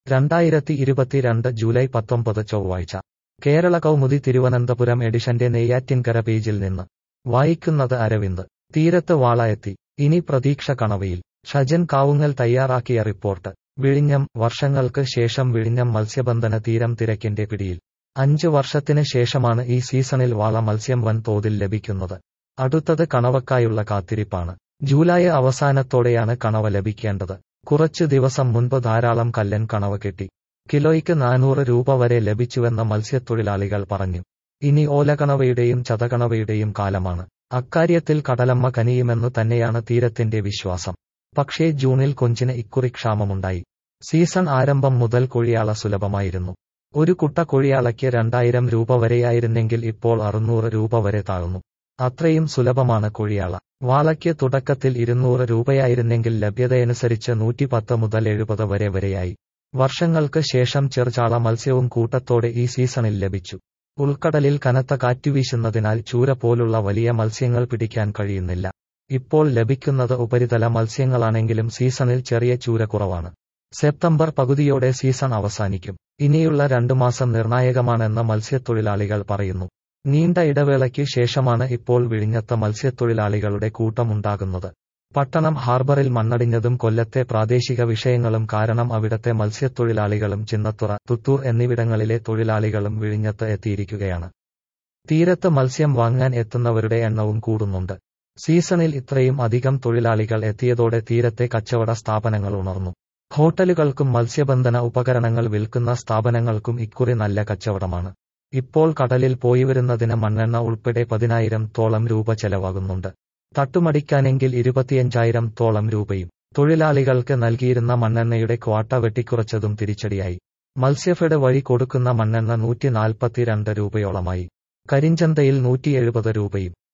രണ്ടായിരത്തി ഇരുപത്തിരണ്ട് ജൂലൈ പത്തൊമ്പത് ചൊവ്വാഴ്ച കേരള കൗമുദി തിരുവനന്തപുരം എഡിഷന്റെ നെയ്യാറ്റിൻകര പേജിൽ നിന്ന് വായിക്കുന്നത് അരവിന്ദ് തീരത്ത് വാള എത്തി ഇനി പ്രതീക്ഷ കണവയിൽ ഷജൻ കാവുങ്ങൽ തയ്യാറാക്കിയ റിപ്പോർട്ട് വിഴിഞ്ഞം വർഷങ്ങൾക്ക് ശേഷം വിഴിഞ്ഞം മത്സ്യബന്ധന തീരം തിരക്കിന്റെ പിടിയിൽ അഞ്ച് വർഷത്തിന് ശേഷമാണ് ഈ സീസണിൽ വാള മത്സ്യം വൻ തോതിൽ ലഭിക്കുന്നത് അടുത്തത് കണവക്കായുള്ള കാത്തിരിപ്പാണ് ജൂലൈ അവസാനത്തോടെയാണ് കണവ ലഭിക്കേണ്ടത് കുറച്ചു ദിവസം മുൻപ് ധാരാളം കല്ലൻ കണവ കിട്ടി കിലോയ്ക്ക് നാനൂറ് രൂപ വരെ ലഭിച്ചുവെന്ന് മത്സ്യത്തൊഴിലാളികൾ പറഞ്ഞു ഇനി ഓലകണവയുടെയും ചതകണവയുടെയും കാലമാണ് അക്കാര്യത്തിൽ കടലമ്മ കനിയുമെന്ന് തന്നെയാണ് തീരത്തിന്റെ വിശ്വാസം പക്ഷേ ജൂണിൽ കൊഞ്ചിന് ഇക്കുറി ക്ഷാമമുണ്ടായി സീസൺ ആരംഭം മുതൽ കൊഴിയാള സുലഭമായിരുന്നു ഒരു കുട്ട കൊഴിയാളയ്ക്ക് രണ്ടായിരം രൂപ വരെയായിരുന്നെങ്കിൽ ഇപ്പോൾ അറുന്നൂറ് രൂപ വരെ താഴ്ന്നു അത്രയും സുലഭമാണ് കൊഴിയാള വാളയ്ക്ക് തുടക്കത്തിൽ ഇരുന്നൂറ് രൂപയായിരുന്നെങ്കിൽ ലഭ്യതയനുസരിച്ച് നൂറ്റിപ്പത്ത് മുതൽ എഴുപത് വരെ വരെയായി വർഷങ്ങൾക്ക് ശേഷം ചെറുചാള മത്സ്യവും കൂട്ടത്തോടെ ഈ സീസണിൽ ലഭിച്ചു ഉൾക്കടലിൽ കനത്ത കാറ്റുവീശുന്നതിനാൽ ചൂര പോലുള്ള വലിയ മത്സ്യങ്ങൾ പിടിക്കാൻ കഴിയുന്നില്ല ഇപ്പോൾ ലഭിക്കുന്നത് ഉപരിതല മത്സ്യങ്ങളാണെങ്കിലും സീസണിൽ ചെറിയ ചൂര കുറവാണ് സെപ്റ്റംബർ പകുതിയോടെ സീസൺ അവസാനിക്കും ഇനിയുള്ള രണ്ടു മാസം നിർണായകമാണെന്ന് മത്സ്യത്തൊഴിലാളികൾ പറയുന്നു നീണ്ട ഇടവേളയ്ക്ക് ശേഷമാണ് ഇപ്പോൾ വിഴിഞ്ഞത്ത മത്സ്യത്തൊഴിലാളികളുടെ കൂട്ടമുണ്ടാകുന്നത് പട്ടണം ഹാർബറിൽ മണ്ണടിഞ്ഞതും കൊല്ലത്തെ പ്രാദേശിക വിഷയങ്ങളും കാരണം അവിടത്തെ മത്സ്യത്തൊഴിലാളികളും ചിന്നത്തുറ തുത്തൂർ എന്നിവിടങ്ങളിലെ തൊഴിലാളികളും വിഴിഞ്ഞത്ത് എത്തിയിരിക്കുകയാണ് തീരത്ത് മത്സ്യം വാങ്ങാൻ എത്തുന്നവരുടെ എണ്ണവും കൂടുന്നുണ്ട് സീസണിൽ ഇത്രയും അധികം തൊഴിലാളികൾ എത്തിയതോടെ തീരത്തെ കച്ചവട സ്ഥാപനങ്ങൾ ഉണർന്നു ഹോട്ടലുകൾക്കും മത്സ്യബന്ധന ഉപകരണങ്ങൾ വിൽക്കുന്ന സ്ഥാപനങ്ങൾക്കും ഇക്കുറി നല്ല കച്ചവടമാണ് ഇപ്പോൾ കടലിൽ പോയി വരുന്നതിന് മണ്ണെണ്ണ ഉൾപ്പെടെ പതിനായിരം തോളം രൂപ ചെലവാകുന്നുണ്ട് തട്ടുമടിക്കാനെങ്കിൽ ഇരുപത്തിയഞ്ചായിരം തോളം രൂപയും തൊഴിലാളികൾക്ക് നൽകിയിരുന്ന മണ്ണെണ്ണയുടെ ക്വാട്ട വെട്ടിക്കുറച്ചതും തിരിച്ചടിയായി മത്സ്യഫെഡ് വഴി കൊടുക്കുന്ന മണ്ണെണ്ണ നൂറ്റി നാൽപ്പത്തിരണ്ട് രൂപയോളമായി കരിഞ്ചന്തയിൽ നൂറ്റി എഴുപത് രൂപയും